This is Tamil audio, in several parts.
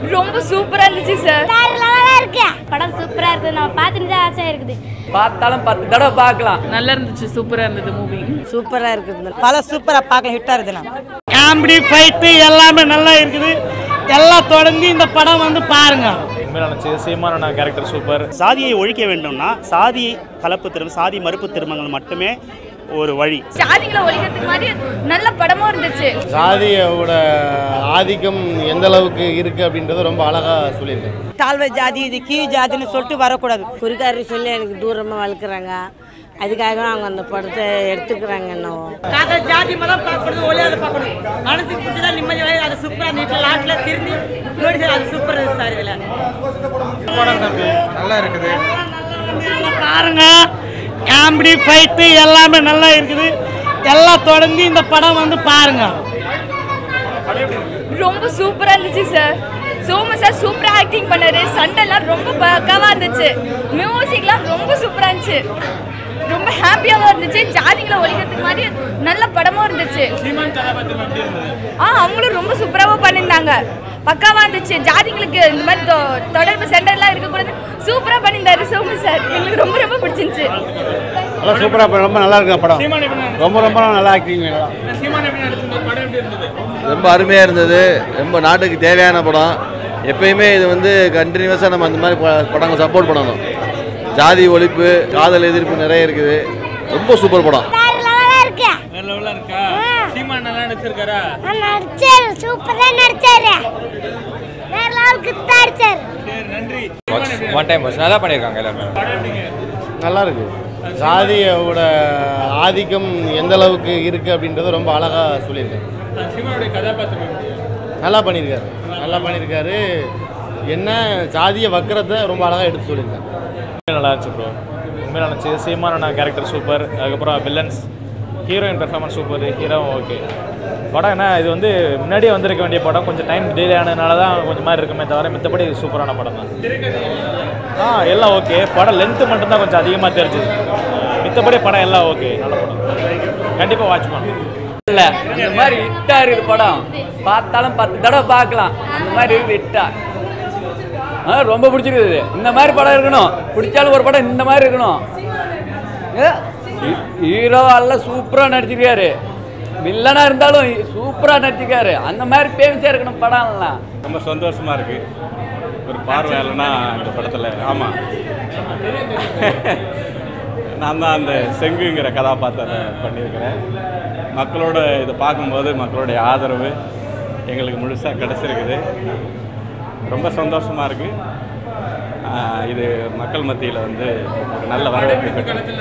ரொம்ப சூப்பரா இருந்துச்சு சார் இருக்கு படம் சூப்பரா இருக்குது நம்ம பார்த்துட்டு தான் ஆசையா இருக்குது பார்த்தாலும் பத்து தடவை பார்க்கலாம் நல்லா இருந்துச்சு சூப்பரா இருந்தது மூவி சூப்பரா இருக்குது பல சூப்பரா பார்க்கலாம் ஹிட்டா இருக்குதுண்ணா காமெடி ஃபைட்டு எல்லாமே நல்லா இருக்குது எல்லாம் தொடர்ந்து இந்த படம் வந்து பாருங்க உண்மையில சீமான கேரக்டர் சூப்பர் சாதியை ஒழிக்க வேண்டும்னா சாதி கலப்பு திரு சாதி மறுப்பு திருமணங்கள் மட்டுமே ஒரு வழி சாதிகளை ஒழிக்கிறதுக்கு மாதிரி நல்ல படமும் இருந்துச்சு சாதியோட ஆதிக்கம் எந்த அளவுக்கு இருக்கு அப்படின்றத ரொம்ப அழகா சொல்லியிருக்கேன் தாழ்வை ஜாதி இது கீழ் ஜாதின்னு சொல்லிட்டு வரக்கூடாது குறிக்காரி சொல்லி எனக்கு தூரமாக வளர்க்குறாங்க அதுக்காக அவங்க அந்த படத்தை எடுத்துக்கிறாங்க என்னவோ காக்க ஜாதி மதம் பார்க்கணும் ஒளியாத பார்க்கணும் மனசுக்கு பிடிச்சதா நிம்மதி அது சூப்பரா நீட்டில் லாட்டில் திரும்பி ஜோடி சார் அது சூப்பர் சார் இதில் நல்லா இருக்குது பாருங்க காமெடி ஃபைட்டு எல்லாமே நல்லா இருக்குது எல்லாம் தொடர்ந்து இந்த படம் வந்து பாருங்க ரொம்ப சூப்பரா இருந்துச்சு சார் சோம சார் சூப்பரா ஆக்டிங் பண்ணாரு சண்டைலாம் ரொம்ப பக்காவா இருந்துச்சு மியூசிக்லாம் ரொம்ப சூப்பரா இருந்துச்சு ரொம்ப ஹாப்பியாவும் இருந்துச்சு ஜாதிகளை ஒழிக்கிறதுக்கு மாதிரி நல்ல படமும் இருந்துச்சு ஆ அவங்களும் ரொம்ப சூப்பராகவும் பண்ணியிருந்தாங்க பக்காவா இருந்துச்சு ஜாதிங்களுக்கு இந்த மாதிரி தொ- தொடர்பு சென்டர்லாம் இருக்கக்கூடாது சூப்பரா பண்ணியிருந்தாரு சோமு சார் எங்களுக்கு ரொம்ப ரொம்ப பிடிச்சிருந்துச்சு நல்லா சூப்பராக ரொம்ப நல்லா இருக்கு படம் ரொம்ப ரொம்ப நல்லா ஆக்டிங் ரொம்ப அருமையாக இருந்தது ரொம்ப நாட்டுக்கு தேவையான படம் எப்பயுமே இது வந்து கண்டினியூஸாக நம்ம அந்த மாதிரி ப- படங்கள் சப்போர்ட் பண்ணணும் ஜாதி ஒழிப்பு காதல் எதிர்ப்பு நிறைய இருக்குது ரொம்ப சூப்பர் படம் இருக்கு வேற லெவலா இருக்கா சீமான் நல்லா நடிச்சிருக்காரா நடிச்சாரு சூப்பரா நடிச்சாரு வேற லெவலுக்கு நடிச்சாரு சரி நன்றி ஒன் டைம் நல்லா பண்ணியிருக்காங்க எல்லாருமே நல்லா இருக்கு சாதியோட ஆதிக்கம் எந்த அளவுக்கு இருக்கு அப்படின்றத ரொம்ப அழகா சொல்லியிருக்கேன் சீமானுடைய கதாபாத்திரம் எப்படி? நல்லா பண்ணியிருக்காரு நல்லா பண்ணியிருக்காரு என்ன சாதிய வக்கரத்தை ரொம்ப அழகா எடுத்து சொல்லியிருக்காரு நல்லா இருந்துச்சு ப்ரோ உண்மையில நினச்சி சீமான கேரக்டர் சூப்பர் அதுக்கப்புறம் வில்லன்ஸ் ஹீரோயின் பெர்ஃபார்மன்ஸ் சூப்பர் ஹீரோவும் ஓகே படம் என்ன இது வந்து முன்னாடியே வந்திருக்க வேண்டிய படம் கொஞ்சம் டைம் டிலே ஆனதுனால தான் கொஞ்சம் மாதிரி இருக்குமே தவிர மித்தபடி இது சூப்பரான படம் தான் ஆ எல்லாம் ஓகே படம் லென்த்து மட்டும்தான் கொஞ்சம் அதிகமாக தெரிஞ்சுது மித்தபடி படம் எல்லாம் ஓகே நல்ல படம் கண்டிப்பாக வாட்ச் பண்ணலாம் இல்ல இந்த மாதிரி ஹிட்டா இருக்குது படம் பார்த்தாலும் பத்து தடவை பார்க்கலாம் அந்த மாதிரி இருக்குது ஹிட்டா ஆ ரொம்ப பிடிச்சிருக்குது இந்த மாதிரி படம் இருக்கணும் பிடிச்சாலும் ஒரு படம் இந்த மாதிரி இருக்கணும் ஹீரோ எல்லாம் சூப்பராக நடிச்சிருக்காரு வில்லனா இருந்தாலும் சூப்பராக நடிச்சிருக்காரு அந்த மாதிரி பேமிச்சா இருக்கணும் படம்லாம் ரொம்ப சந்தோஷமாக இருக்குது ஒரு பார்வையாளனா இந்த படத்தில் ஆமாம் நான் தான் அந்த செங்குங்கிற கதாபாத்திரத்தை பண்ணியிருக்கிறேன் மக்களோட இதை பார்க்கும்போது மக்களுடைய ஆதரவு எங்களுக்கு முழுசாக கிடச்சிருக்குது ரொம்ப சந்தோஷமாக இருக்குது இது மக்கள் மத்தியில் வந்து ஒரு நல்ல வரவேற்பு பெற்று-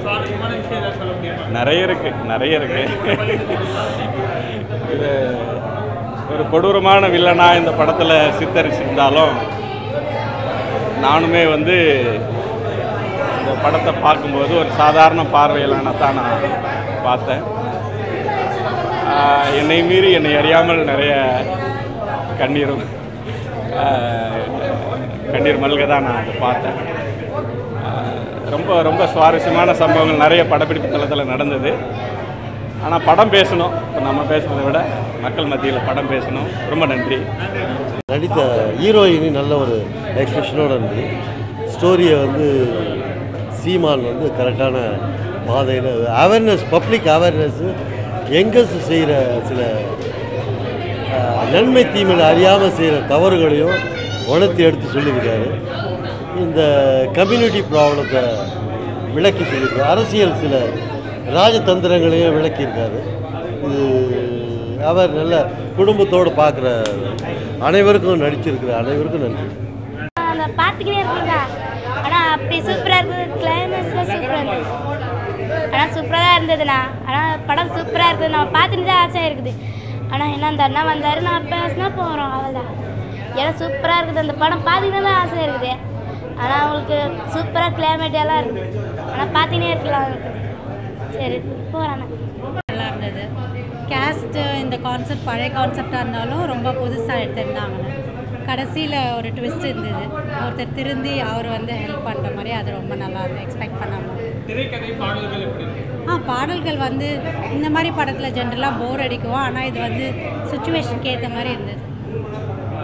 நிறைய இருக்குது நிறைய இருக்குது இது ஒரு கொடூரமான வில்லனா இந்த படத்தில் சித்தரிச்சிருந்தாலும் நானுமே வந்து இந்த படத்தை பார்க்கும்போது ஒரு சாதாரண பார்வையிலான தான் நான் பார்த்தேன் ஆஹ் என்னை மீறி என்னை அறியாமல் நிறைய கண்ணீரும் ஆஹ் கண்ணீர் மல்க தான் நான் அதை பார்த்தேன் ஆஹ் ரொம்ப ரொம்ப சுவாரஸ்யமான சம்பவங்கள் நிறைய படப்பிடிப்பு தளத்தில் நடந்தது ஆனால் படம் பேசணும் இப்போ நம்ம பேசுகிறத விட மக்கள் மத்தியில் படம் பேசணும் ரொம்ப நன்றி நடித்த ஹீரோயினி நல்ல ஒரு எக்ஸ்பிரஷனோட இருந்தது ஸ்டோரியை வந்து சீமான் வந்து கரெக்டான பாதையில் அவேர்னஸ் பப்ளிக் அவேர்னஸ்ஸு யங்கர்ஸ் செய்கிற சில அஹ், நன்மை தீமையில் அறியாமல் செய்கிற தவறுகளையும் உணர்த்தி எடுத்து சொல்லியிருக்காரு இந்த கம்யூனிட்டி ப்ராப்ளத்தை விளக்கி சொல்லியிருக்காரு அரசியல் சில ராஜதந்திரங்களையும் விளக்கியிருக்காரு இது அவர் நல்ல குடும்பத்தோடு பார்க்குற அனைவருக்கும் நடிச்சிருக்கிற அனைவருக்கும் நன்றி அந்த பார்த்துக்கிட்டே இருக்கணுங்க ஆனால் அப்படி சூப்பராக இருக்குது கிளைமேக்ஸில் சூப்பராக இருந்தது ஆனால் சூப்பராக தான் இருந்ததுண்ணா ஆனால் படம் சூப்பராக இருக்குது நம்ம பார்த்துட்டு தான் ஆசையாக இருக்குது ஆனால் என்ன அந்த அண்ணா வந்தார் நான் பேசினா போகிறோம் அவ்வளோதான் ஏன்னா சூப்பராக இருக்குது அந்த படம் பார்த்தீங்கன்னா தான் ஆசையாக இருக்குது ஆனால் அவங்களுக்கு சூப்பராக கிளைமேட் எல்லாம் இருக்குது ஆனால் பார்த்துக்கினே இருக்கலாம் இருக்குது சரி போகிறேன் நல்லா இருந்தது கேஸ்ட்டு இந்த கான்செப்ட் பழைய கான்செப்டாக இருந்தாலும் ரொம்ப புதுசாக எடுத்திருந்தாங்க கடைசியில் ஒரு ட்விஸ்ட் இருந்தது ஒருத்தர் திருந்தி அவர் வந்து ஹெல்ப் பண்ணுற மாதிரி அது ரொம்ப நல்லா இருந்தது எக்ஸ்பெக்ட் பண்ணாமல் திரைக்கதை பாடல்கள் எப்படி இருக்கு ஆ பாடல்கள் வந்து இந்த மாதிரி படத்தில் ஜென்ரலாக போர் அடிக்கும் ஆனால் இது வந்து சுச்சுவேஷனுக்கு ஏற்ற மாதிரி இருந்தது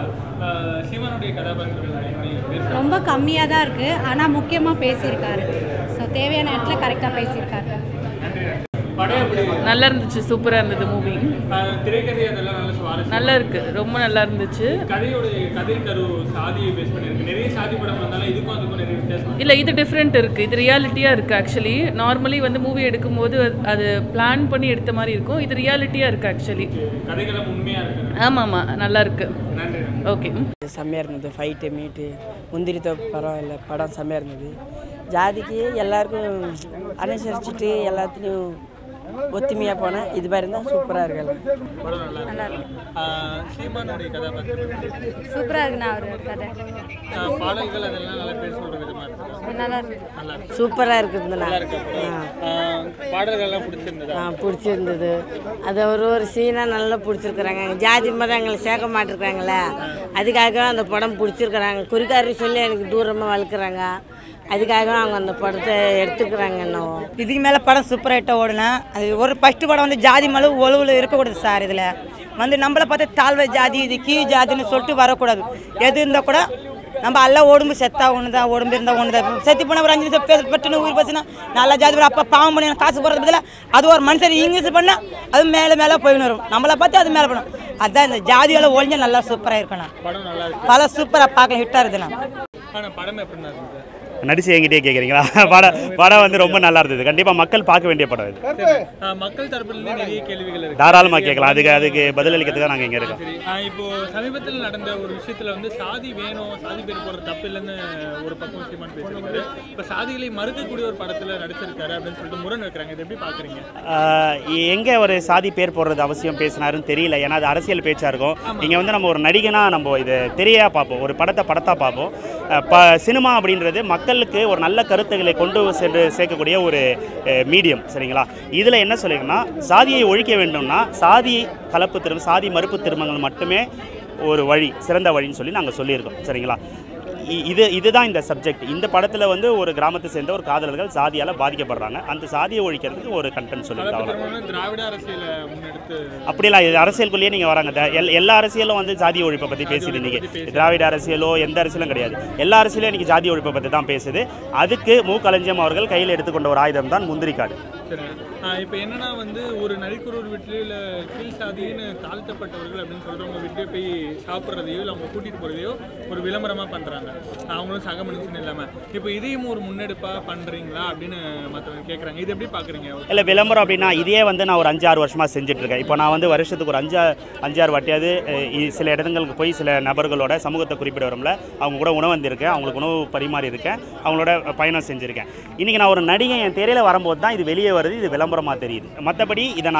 சீமானுடைய கதாபாத்திரம் எப்படி பேசுறாங்க? ரொம்ப கம்மியாக தான் இருக்குது ஆனால் முக்கியமாக பேசியிருக்காரு ஸோ தேவையான இடத்துல கரெக்டாக பேசியிருக்காரு படம் எப்படி நல்லா இருந்துச்சு சூப்பராக இருந்தது மூவி அஹ், திரைக்கதை அதெல்லாம் நல்ல சுவாரஸ்யம் நல்லா இருக்கு ரொம்ப நல்லா இருந்துச்சு கதையோட கதை கரு சாதியை பேஸ் பண்ணியிருக்கு நிறைய சாதி படம் வந்தாலும் இதுக்கும் அதுக்கும் நிறைய வித்தியாசம் இல்லை இது டிஃப்ரெண்ட் இருக்குது இது ரியாலிட்டியாக இருக்குது ஆக்சுவலி நார்மலி வந்து மூவி எடுக்கும்போது அது பிளான் பண்ணி எடுத்த மாதிரி இருக்கும் இது ரியாலிட்டியாக இருக்குது ஆக்சுவலி கதைகளும் உண்மையா இருக்கு ஆமாம் ஆமாம் நல்லா இருக்கு நன்றி ஓகே செம்மையாக இருந்தது ஃபைட்டு மீட்டு முந்திரி தோப்பு பரவாயில்ல படம் செம்மையாக இருந்தது ஜாதிக்கு எல்லாருக்கும் அனுசரிச்சுட்டு எல்லாத்துலேயும் ஒத்துமையாக போனேன் இது மாதிரி இருந்தால் சூப்பராக இருக்கலாம் படம் நல்லா இருக்கு அஹ், சீமானுடைய கதாபாத்திரம் சூப்பராக இருக்குண்ணா அவர் கதை அஹ், பாடல்கள் அதெல்லாம் நல்லா பேர் சொல்ற விதமா இருக்கு நல்லா இருக்கு நல்லா இருக்கு சூப்பராக இருக்குதுண்ணா நல்லா இருக்கு அஹ், பாடல்கள்லாம் பிடிச்சிருந்ததா ஆ பிடிச்சிருந்தது அது ஒரு ஒரு சீனாக நல்லா பிடிச்சிருக்குறாங்க ஜாதி மதம் எங்களை சேர்க்க மாட்டிருக்காங்களே அதுக்காக அந்த படம் பிடிச்சிருக்குறாங்க குறிக்காரி சொல்லி எனக்கு தூரமாக வளர்க்குறாங்க அதுக்காக அவங்க அந்த படத்தை எடுத்துக்கிறாங்க இன்னும் இதுக்கு மேலே படம் சூப்பர் ஹிட்டாக ஓடுனா அது ஒரு ஃபஸ்ட்டு படம் வந்து ஜாதி மலு ஒழுவில் இருக்கக்கூடாது சார் இதில் வந்து நம்மளை பார்த்து தாழ்வை ஜாதி இது கீழ் ஜாதின்னு சொல்லிட்டு வரக்கூடாது எது இருந்தால் கூட நம்ம எல்லாம் உடம்பு செத்தா ஒன்று தான் உடம்பு இருந்தால் ஒன்று தான் செத்து போன ஒரு அஞ்சு நிமிஷம் பேச பட்டுன்னு உயிர் பேசினா நல்லா ஜாதி அப்போ பாவம் பண்ணி காசு போடுறது பதிலாக அது ஒரு மனுஷன் இங்கிலீஷ் பண்ணால் அது மேலே மேலே போயின்னு வரும் நம்மளை பார்த்து அது மேலே பண்ணும் அதான் இந்த ஜாதியெல்லாம் ஒழிஞ்சா நல்லா சூப்பராக இருக்கணும் படம் நல்லா இருக்கு பல சூப்பராக பார்க்கலாம் ஹிட்டாக இருக்குதுண்ணா ஆனா படம் எப்படி இருந்தது நடிச்சு என்கிட்டயே கேட்குறீங்களா படம் படம் வந்து ரொம்ப நல்லா இருந்தது கண்டிப்பாக மக்கள் பார்க்க வேண்டிய படம் இது சரி. அஹ், மக்கள் தரப்புலேருந்து நிறைய கேள்விகள் இருக்கு தாராளமாக கேட்கலாம் அதுக்கு அதுக்கு பதிலளிக்கிறதுக்கு நாங்கள் இங்கே இருக்கோம் சரி ஆஹ் இப்போ சமீபத்தில் நடந்த ஒரு விஷயத்துல வந்து சாதி வேணும் சாதி பேர் போடுற தப்பு இல்லைன்னு ஒரு பக்கம் சீமான் பேசியிருக்காரு இப்போ சாதிகளை மறுக்கக்கூடிய ஒரு படத்துல நடிச்சிருக்காரு அப்படின்னு சொல்லிட்டு முரண் வைக்கிறாங்க இதை எப்படி பாக்குறீங்க எங்கே ஒரு சாதி பேர் போடுறது அவசியம் பேசினாருன்னு தெரியல ஏன்னா அது அரசியல் பேச்சாக இருக்கும் இங்கே வந்து நம்ம ஒரு நடிகனா நம்ம இது தெரியா பார்ப்போம் ஒரு படத்தை படத்தாக பார்ப்போம் அஹ் ப சினிமா அப்படின்றது மக்களுக்கு ஒரு நல்ல கருத்துக்களை கொண்டு சென்று சேர்க்கக்கூடிய ஒரு மீடியம் சரிங்களா இதில் என்ன சொல்லியிருக்கோன்னா சாதியை ஒழிக்க வேண்டும்னா சாதி கலப்பு திரும்ப சாதி மறுப்பு திருமணங்கள் மட்டுமே ஒரு வழி சிறந்த வழின்னு சொல்லி நாங்கள் சொல்லியிருக்கோம் சரிங்களா இ- இது இதுதான் இந்த சப்ஜெக்ட் இந்த படத்தில் வந்து ஒரு கிராமத்தை சேர்ந்த ஒரு காதலர்கள் சாதியால் பாதிக்கப்படுறாங்க அந்த சாதியை ஒழிக்கிறதுக்கு ஒரு கண்டென்ட் சொல்லியிருக்காங்க கலப்பு அவ்வளவுதான். திருமணம் திராவிட அரசியலை முன்னெடுத்து அப்படிலாம் இது அரசியலுக்குள்ளேயே நீங்கள் வராங்க த- எல் எல்லா அரசியலும் வந்து ஜாதி ஒழிப்பை பற்றி பேசுது இன்றைக்கி திராவிட அரசியலோ எந்த அரசியலும் கிடையாது எல்லா அரசியலும் இன்றைக்கி ஜாதி ஒழிப்பை பற்றி தான் பேசுது அதுக்கு மு களஞ்சியம் அவர்கள் கையில் எடுத்துக்கொண்ட ஒரு ஆயுதம் தான் முந்திரி காடு சரி ஆஹ் இப்போ என்னன்னா வந்து ஒரு நரிக்குறவர் வீட்லயோ இல்லை கீழ் சாதின்னு தாழ்த்தப்பட்டவர்கள் அப்படின்னு சொல்றவங்க வீட்லயே போய் சாப்பிட்றதையோ இல்லை அவங்க கூட்டிட்டு போறதையோ ஒரு விளம்பரமா பண்றாங்க அவங்களும் சக மனுஷன் இல்லாம இப்போ இதையும் ஒரு முன்னெடுப்பா பண்றீங்களா அப்படின்னு மற்றவங்க கேட்குறாங்க இது எப்படி பாக்குறீங்க இல்லை விளம்பரம் அப்படின்னா இதே வந்து நான் ஒரு அஞ்சு ஆறு வருஷமாக செஞ்சுட்ருக்கேன் இப்போ நான் வந்து வருஷத்துக்கு ஒரு அஞ்சா அஞ்சாறு வாட்டியாவது அஹ், இ- சில இடங்களுக்கு போய் சில நபர்களோட சமூகத்தை குறிப்பிட வரும்ல அவங்க கூட உணவு வந்திருக்கேன் அவங்களுக்கு உணவு பரிமாறி இருக்கேன் அவங்களோட பயணம் செஞ்சுருக்கேன் இன்றைக்கி நான் ஒரு நடிகை என் திரையில் வரும்போது தான் இது வெளியே வருது இது விளம்பரமாக தெரியுது மற்றபடி இதை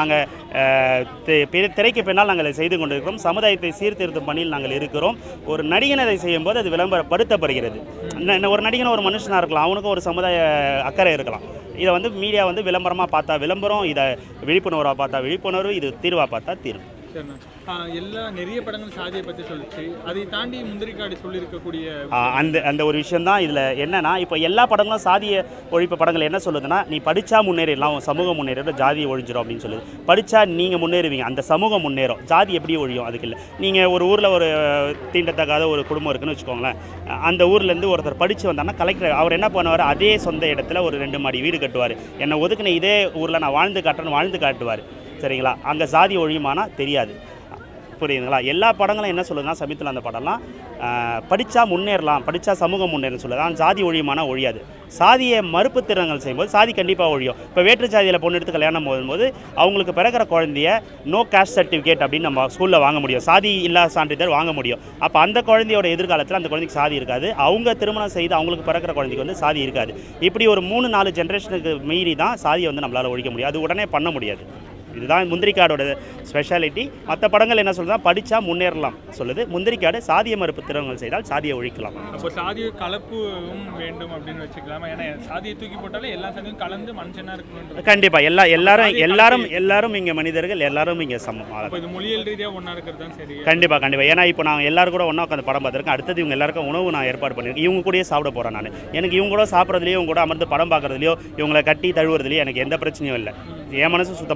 நாங்கள் திரைக்கு பின்னால் நாங்கள் இதை செய்து கொண்டிருக்கிறோம் சமுதாயத்தை சீர்திருத்தும் பணியில் நாங்கள் இருக்கிறோம் ஒரு நடிகன் அதை செய்யும்போது அது விளம்பரப்படுத்தப்படுகிறது ந- ந- ஒரு நடிகன் ஒரு மனுஷனாக இருக்கலாம் அவனுக்கும் ஒரு சமுதாய அக்கறை இருக்கலாம் இதை வந்து மீடியா வந்து விளம்பரமாக பார்த்தா விளம்பரம் இதை விழிப்புணர்வாக பார்த்தா விழிப்புணர்வு இது தீர்வாக பார்த்தா தீர்வு சரிண்ணா ஆஹ் எல்லா நிறைய படங்கள் சாதியை பற்றி சொல்லிச்சு அதை தாண்டி முந்திரிக்காடு சொல்லியிருக்கக்கூடிய ஆஹ் அந்த அந்த ஒரு விஷயம் தான் இதில் என்னன்னா இப்போ எல்லா படங்களும் சாதிய ஒழிப்பு படங்கள் என்ன சொல்லுதுன்னா நீ படித்தா முன்னேறிடலாம் உன் சமூகம் முன்னேறிடும் ஜாதி ஒழிஞ்சிடும் அப்படின்னு சொல்லுது படித்தா நீங்கள் முன்னேறுவீங்க அந்த சமூகம் முன்னேறும் ஜாதி எப்படி ஒழியும் அதுக்கு இல்லை நீங்கள் ஒரு ஊரில் ஒரு தீண்டத்தகாத ஒரு குடும்பம் இருக்குன்னு வச்சுக்கோங்களேன் அஹ் அந்த ஊர்லேருந்து ஒருத்தர் படித்து வந்தாங்கன்னா கலெக்டர் அவர் என்ன பண்ணுவார் அதே சொந்த இடத்துல ஒரு ரெண்டு மாடி வீடு கட்டுவார் என்னை ஒதுக்குன இதே ஊரில் நான் வாழ்ந்து காட்டுறேன்னு வாழ்ந்து காட்டுவார் சரிங்களா அங்கே ஜாதி ஒழியுமானா தெரியாது புரியுதுங்களா எல்லா படங்களும் என்ன சொல்லுதுன்னா சமீபத்தில் அந்த படம்லாம் படித்தா முன்னேறலாம் படித்தா சமூகம் முன்னேறும் சொல்லுது ஆனால் ஜாதி ஒழியுமானா ஒழியாது சாதியை மறுப்பு திறங்கள் செய்யும்போது சாதி கண்டிப்பாக ஒழியும் இப்போ வேற்று ஜாதியில் பொண்ணு எடுத்து கல்யாணம் போகும்போது அவங்களுக்கு பிறக்கிற குழந்தைய நோ கேஸ்ட் சர்டிஃபிகேட் அப்படின்னு நம்ம ஸ்கூலில் வாங்க முடியும் சாதி இல்லாத சான்றிதழ் வாங்க முடியும் அப்போ அந்த குழந்தையோட எதிர்காலத்தில் அந்த குழந்தைக்கு சாதி இருக்காது அவங்க திருமணம் செய்து அவங்களுக்கு பிறக்கிற குழந்தைக்கு வந்து சாதி இருக்காது இப்படி ஒரு மூணு நாலு ஜென்ரேஷனுக்கு மீறி தான் சாதியை வந்து நம்மளால் ஒழிக்க முடியும் அது உடனே பண்ண முடியாது இதுதான் முந்திரிக்காடோட ஸ்பெஷாலிட்டி மற்ற படங்கள் என்ன சொல்லுதுன்னா படித்தா முன்னேறலாம் சொல்லுது முந்திரிக்காடு சாதிய மறுப்பு திறன்கள் செய்தால் சாதியை ஒழிக்கலாம் அப்போ சாதிய கலப்பும் வேண்டும் அப்படின்னு வச்சுக்கலாமா ஏன்னா சாதியை தூக்கி போட்டாலே எல்லா சாதியும் கலந்து மனுஷனா இருக்கணும் கண்டிப்பாக எல்லா எல்லாரும் எல்லாரும் எல்லாரும் இங்கே மனிதர்கள் எல்லாரும் இங்கே சமம் அப்போ இது மொழியியல் ரீதியாக ஒன்றா இருக்கிறது தான் சரி கண்டிப்பாக கண்டிப்பாக ஏன்னா இப்போ நான் எல்லாரும் கூட ஒன்றா உட்காந்து படம் பார்த்துருக்கேன் அடுத்தது இவங்க எல்லாருக்கும் உணவு நான் ஏற்பாடு பண்ணியிருக்கேன் இவங்க கூடயே சாப்பிட போகிறேன் நான் எனக்கு இவங்க கூட சாப்பிட்றதுலையோ இவங்க கூட அமர்ந்து படம் பார்க்குறதுலையோ இவங்களை கட்டி தழுவுறதுலையோ எனக்கு எந்த பிரச்சனையும் இல்லை என் மனசு சுத்தமாக இருக்குது அவங்க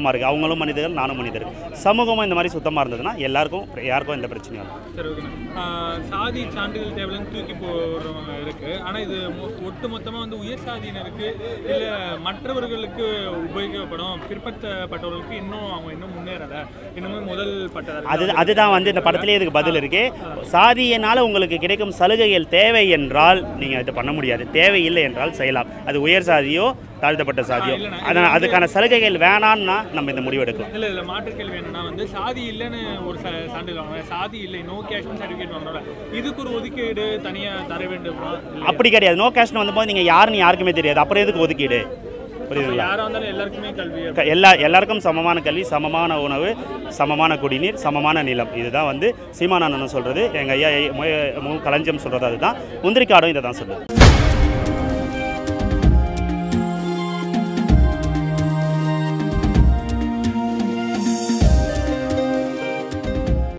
அவங்களும் மனிதர்கள் நானும் மனிதர்கள் சமூகமும் இந்த மாதிரி சுத்தமாக இருந்ததுன்னா எல்லாருக்கும் யாருக்கும் எந்த பிரச்சனையும் இல்லை சரி ஓகேண்ணா ஆஹ் சாதி சான்றிதழ் தேவையில்லைன்னு தூக்கி போடுறவங்க இருக்கு ஆனால் இது ஒட்டு மொத்தமாக வந்து உயர் சாதியினருக்கு இல்லை மற்றவர்களுக்கு உபயோகப்படும் பிற்படுத்தப்பட்டவர்களுக்கு இன்னும் அவங்க இன்னும் முன்னேறலை இன்னமும் முதல் பட்டதாரி அது அதுதான் வந்து இந்த படத்திலே இதுக்கு பதில் இருக்கு சாதியினால் உங்களுக்கு கிடைக்கும் சலுகைகள் தேவை என்றால் நீங்கள் இது பண்ண முடியாது தேவையில்லை என்றால் செய்யலாம் அது உயர் சாதியோ தாழ்த்தப்பட்ட சாதியோ அதனால் அதுக்கான சலுகைகள் வேணான்னா நம்ம இந்த முடிவு எடுக்கலாம் இல்லை இதில் மாற்று கேள்வி என்னன்னா வந்து சாதி இல்லைன்னு ஒரு ச சான்றிதழ் வாங்குறாங்க சாதி இல்லை நோ கேஷ்னு சர்டிஃபிகேட் வாங்குறாங்க இதுக்கு ஒரு ஒதுக்கீடு தனியாக தர வேண்டுமா இல்லையா? அப்படி கிடையாது நோ கேஷ்னு வந்தபோது நீங்கள் யாருன்னு யாருக்குமே தெரியாது அப்புறம் எதுக்கு ஒதுக்கீடு புரியுதுங்களா யாராக இருந்தாலும் எல்லாருக்குமே கல்வி க- எல்லா எல்லாருக்கும் சமமான கல்வி சமமான உணவு சமமான குடிநீர் சமமான நிலம் இதுதான் வந்து சீமானந்தன் சொல்கிறது எங்கள் ஐயா மு- மு களஞ்சியம் சொல்கிறது அதுதான் முந்திரிக்காடும் இதை தான் சொல்லுது